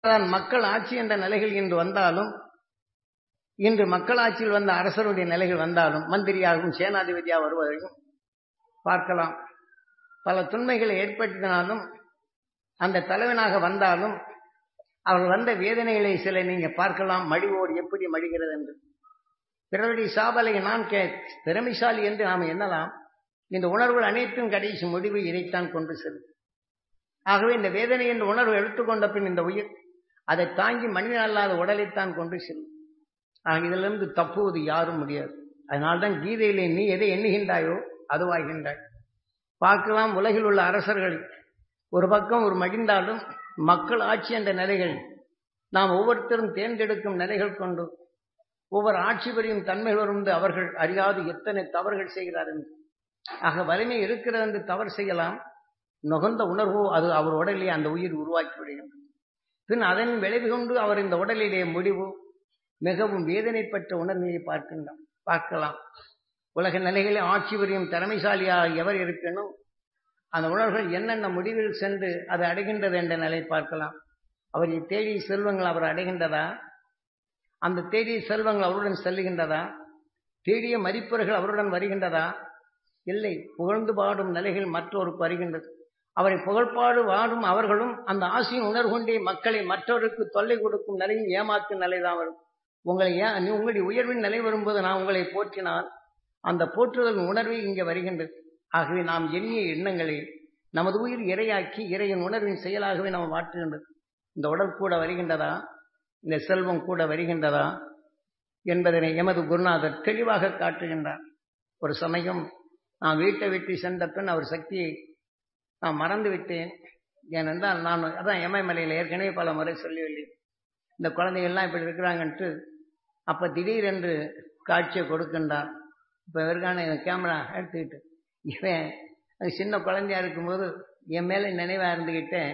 தான் மக்கள் ஆட்சி என்ற நிலைகள் இன்று வந்தாலும் இன்று மக்களாட்சியில் வந்த அரசருடைய நிலைகள் வந்தாலும் மந்திரியாகவும் சேனாதிபதியாக வருவதையும் பார்க்கலாம் பல துன்மைகளை ஏற்படுத்தினாலும் அந்த தலைவனாக வந்தாலும் அவர் வந்த வேதனைகளை சில நீங்க பார்க்கலாம் மடிவோடு எப்படி மடிகிறது என்று பிறருடைய சாபலை நான் கே திறமைசாலி என்று நாம் எண்ணலாம் இந்த உணர்வுகள் அனைத்தும் கடைசி முடிவு இதைத்தான் கொண்டு செல்லும் ஆகவே இந்த வேதனை என்ற உணர்வு எடுத்துக்கொண்ட பின் இந்த உயிர் அதை தாங்கி மனிதன் அல்லாத உடலைத்தான் கொண்டு செல்லும் ஆக இதிலிருந்து தப்புவது யாரும் முடியாது அதனால்தான் கீதையிலே நீ எதை எண்ணுகின்றாயோ அதுவாகின்றாய் பார்க்கலாம் உலகில் உள்ள அரசர்கள் ஒரு பக்கம் ஒரு மடிந்தாலும் மக்கள் ஆட்சி என்ற நிலைகள் நாம் ஒவ்வொருத்தரும் தேர்ந்தெடுக்கும் நிலைகள் கொண்டு ஒவ்வொரு ஆட்சி புரியும் தன்மைகள் இருந்து அவர்கள் அறியாது எத்தனை தவறுகள் செய்கிறார் என்று ஆக வலிமை இருக்கிறது என்று தவறு செய்யலாம் நுகர்ந்த உணர்வோ அது அவர் உடலிலே அந்த உயிர் உருவாக்கி விடுகின்றது பின் அதன் விளைவு கொண்டு அவர் இந்த உடலிலே முடிவு மிகவும் வேதனைப்பட்ட உணர்வையை பார்க்கின்றோம் பார்க்கலாம் உலக நிலைகளில் ஆட்சி புரியும் திறமைசாலியாக எவர் இருக்கணும் அந்த உணர்வுகள் என்னென்ன முடிவில் சென்று அது அடைகின்றது என்ற நிலை பார்க்கலாம் அவரை தேடிய செல்வங்கள் அவர் அடைகின்றதா அந்த தேடிய செல்வங்கள் அவருடன் செல்லுகின்றதா தேடிய மதிப்பவர்கள் அவருடன் வருகின்றதா இல்லை புகழ்ந்து பாடும் நிலைகள் மற்றோருக்கு வருகின்றது அவரை புகழ்பாடு வாடும் அவர்களும் அந்த ஆசையின் உணர்வு கொண்டே மக்களை மற்றவருக்கு தொல்லை கொடுக்கும் நிலையும் ஏமாற்றும் நிலைதான் வரும் உங்களை ஏன் உங்களுடைய உயர்வின் நிலை வரும்போது நான் உங்களை போற்றினால் அந்த போற்றுதல் உணர்வு இங்கே வருகின்றது ஆகவே நாம் எண்ணிய எண்ணங்களை நமது உயிர் இரையாக்கி இறையின் உணர்வின் செயலாகவே நாம் மாற்றுகின்றது இந்த உடல் கூட வருகின்றதா இந்த செல்வம் கூட வருகின்றதா என்பதனை எமது குருநாதர் தெளிவாக காட்டுகின்றார் ஒரு சமயம் நான் வீட்டை விட்டு சென்ற பின் அவர் சக்தியை நான் மறந்து விட்டேன் ஏனென்றால் நான் அதான் எமயமலையில் ஏற்கனவே பல முறை சொல்லியுள்ளேன் இந்த குழந்தைகள்லாம் இப்படி இருக்கிறாங்கன்ட்டு அப்போ திடீரென்று காட்சியை கொடுக்கின்றான் இப்போ இவருக்கான கேமரா எடுத்துக்கிட்டு இவன் அது சின்ன குழந்தையா இருக்கும்போது என் மேலே நினைவாக இருந்துக்கிட்டேன்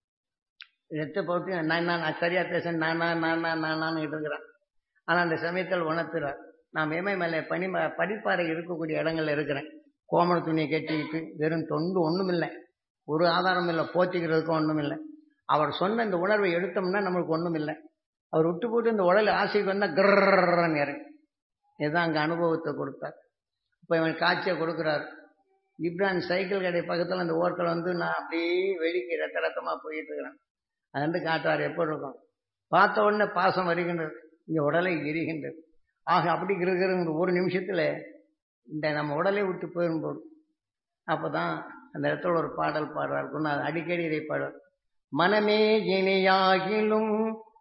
ரத்த போட்டு நான் நான் சரியா பேசுறேன் நான் நான் நான் நான் நான் நான் இருக்கிறான் ஆனால் அந்த சமயத்தில் உணர்த்துறார் நான் மேமை மேலே பனி படிப்பாறை இருக்கக்கூடிய இடங்கள்ல இருக்கிறேன் கோமண துணியை கட்டிக்கிட்டு வெறும் தொண்டு ஒன்றும் இல்லை ஒரு ஆதாரம் இல்லை போத்திக்கிறதுக்கும் ஒன்றும் இல்லை அவர் சொன்ன இந்த உணர்வை எடுத்தோம்னா நம்மளுக்கு ஒன்றும் இல்லை அவர் விட்டு போட்டு இந்த உடல் ஆசைக்கு வந்தால் கிரன்னு இறங்கி இதுதான் அங்கே அனுபவத்தை கொடுத்தார் இப்போ இவன் காட்சியை கொடுக்குறாரு இப்ரான் சைக்கிள் கடை பக்கத்தில் அந்த ஓரத்தில் வந்து நான் அப்படியே வெடிக்க ரத்த ரத்தமாக போயிட்டு இருக்கிறேன் அது வந்து காட்டுவார் எப்படி இருக்கும் பார்த்த உடனே பாசம் வருகின்றது இந்த உடலை எரிகின்றது ஆக அப்படி இருக்கிற ஒரு நிமிஷத்தில் இந்த நம்ம உடலை விட்டு போயிடும்போது அப்போ தான் அந்த இடத்துல ஒரு பாடல் பாடுறார் குருநாதர் அடிக்கடி இதை பாடுவார் மனமே இணையாகிலும்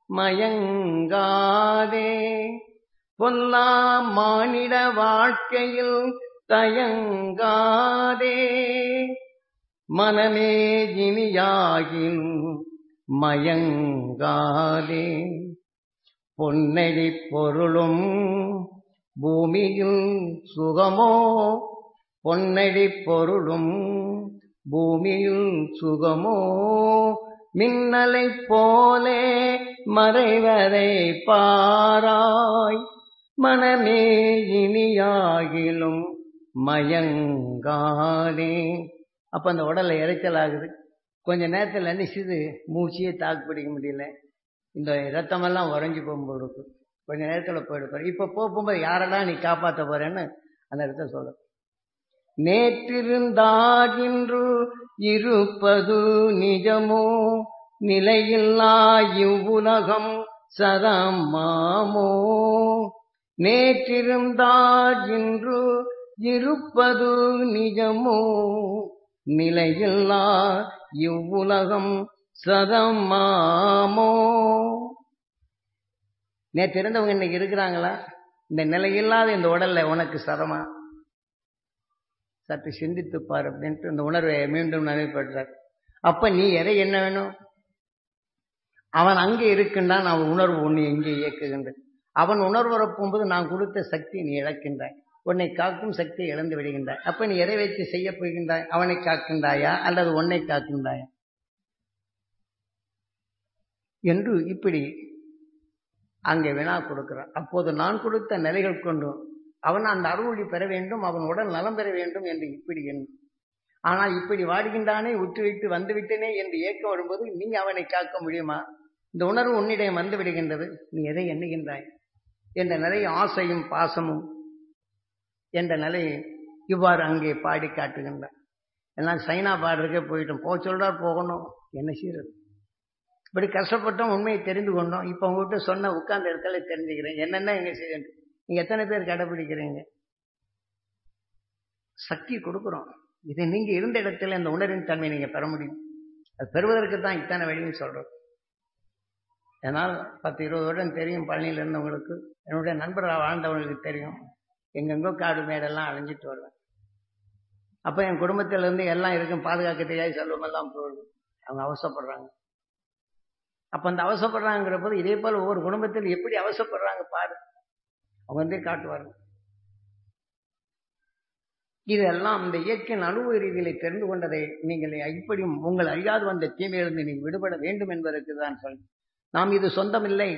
மயங்காதே பொல்லா மானிட வாழ்க்கையில் தயங்காதே மனமே இனியாகிலும் மயங்காதே பொன்னடி பொருளும் பூமியில் சுகமோ பொன்னடி பொருளும் பூமியில் சுகமோ மின்னலை போலே மறைவதை பாராய் மனமே இனியாகிலும் மயங்கானே அப்ப அந்த உடல்ல இறைச்சல் ஆகுது கொஞ்ச நேரத்தில் நினைச்சது மூச்சியே தாக்கு பிடிக்க முடியல இந்த ரத்தமெல்லாம் உறைஞ்சி போகும்போது இருக்கு கொஞ்ச நேரத்தில் போயிடுப்பார் இப்போ போகும்போது யாரெல்லாம் நீ காப்பாற்ற போறேன்னு அந்த இடத்த சொல்ல நேற்றிருந்தாகின்று இருப்பது நிஜமோ நிலையில்லா இவ்வுலகம் சதமாமோ நேற்றிருந்தாகின்று இருப்பது நிஜமோ நிலையில்லா இவ்வுலகம் சதமாமோ நேற்று இருந்தவங்க இன்னைக்கு இருக்கிறாங்களா இந்த நிலையில்லாத இந்த உடல்ல உனக்கு சதமா சற்று சிந்தித்துப்பார் அப்படின்ட்டு இந்த உணர்வை மீண்டும் நினைவுபடுறார் அப்ப நீ எதை என்ன வேணும் அவன் அங்கே இருக்கின்றான் அவன் உணர்வு உன்னை எங்கே இயக்குகின்றது அவன் உணர்வு வரப்போகும்போது நான் கொடுத்த சக்தி நீ இழக்கின்றாய் உன்னை காக்கும் சக்தியை இழந்து விடுகின்றாய் அப்ப நீ எதை வைத்து செய்ய போகின்றாய் அவனை காக்கின்றாயா அல்லது உன்னை காக்கின்றாயா என்று இப்படி அங்கே வினா கொடுக்கிறான் அப்போது நான் கொடுத்த நிலைகள் கொண்டும் அவன் அந்த அருளொளி பெற வேண்டும் அவன் உடல் நலம் பெற வேண்டும் என்று இப்படி எண்ணும் ஆனால் இப்படி வாடுகின்றானே விட்டு விட்டு வந்து விட்டேனே என்று ஏக்கம் வரும்போது நீ அவனை காக்க முடியுமா இந்த உணர்வு உன்னிடம் வந்து விடுகின்றது நீ எதை எண்ணுகின்றாய் என்ற நிலை ஆசையும் பாசமும் என்ற நிலையை இவ்வாறு அங்கே பாடி காட்டுகின்றார் எல்லாம் சைனா பாடுறதுக்கே போயிட்டோம் போக சொல்றார் போகணும் என்ன செய்யறது இப்படி கஷ்டப்பட்டோம் உண்மையை தெரிந்து கொண்டோம் இப்போ உங்ககிட்ட சொன்ன உட்கார்ந்த இடத்துல தெரிஞ்சுக்கிறேன் என்னென்ன எங்க செய்யணும் நீங்க எத்தனை பேர் கடைபிடிக்கிறீங்க சக்தி கொடுக்குறோம் இதை நீங்க இருந்த இடத்துல அந்த உணர்வின் தன்மை நீங்க பெற முடியும் அது பெறுவதற்கு தான் இத்தனை வழியும் சொல்றது ஏன்னால் பத்து இருபது வருடம் தெரியும் பழனியில் இருந்தவங்களுக்கு என்னுடைய நண்பராக வாழ்ந்தவங்களுக்கு தெரியும் எங்கெங்கோ காடு மேடெல்லாம் அழிஞ்சிட்டு வருவேன் அப்போ என் குடும்பத்தில் இருந்து எல்லாம் இருக்கும் பாதுகாக்க தெரியாது செல்வமெல்லாம் போகுது அவங்க அவசப்படுறாங்க அப்போ அந்த அவசப்படுறாங்கிற போது இதே போல் ஒவ்வொரு குடும்பத்தில் எப்படி அவசப்படுறாங்க பாரு அவங்க வந்து காட்டுவார்கள் இதெல்லாம் இந்த இயற்கையின் அனுபவ ரீதிகளை தெரிந்து கொண்டதை நீங்கள் இப்படி உங்கள் அறியாது வந்த தீமையிலிருந்து நீங்கள் விடுபட வேண்டும் என்பதற்கு தான் சொல் நாம் இது சொந்தமில்லை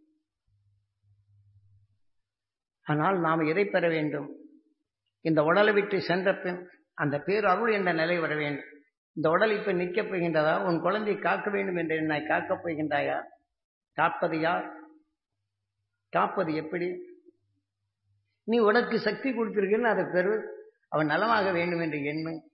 ஆனால் நாம் எதை பெற வேண்டும் இந்த உடலை விட்டு சென்ற பின் அந்த பேரருள் என்ற நிலை வர வேண்டும் இந்த உடல் இப்ப நிற்கப் போகின்றதா உன் குழந்தை காக்க வேண்டும் என்று என்னை காக்கப் போகின்றாயா காப்பது யார் காப்பது எப்படி நீ உனக்கு சக்தி கொடுத்திருக்கன்னு அதை பெரு அவன் நலமாக வேண்டும் என்று எண்ணு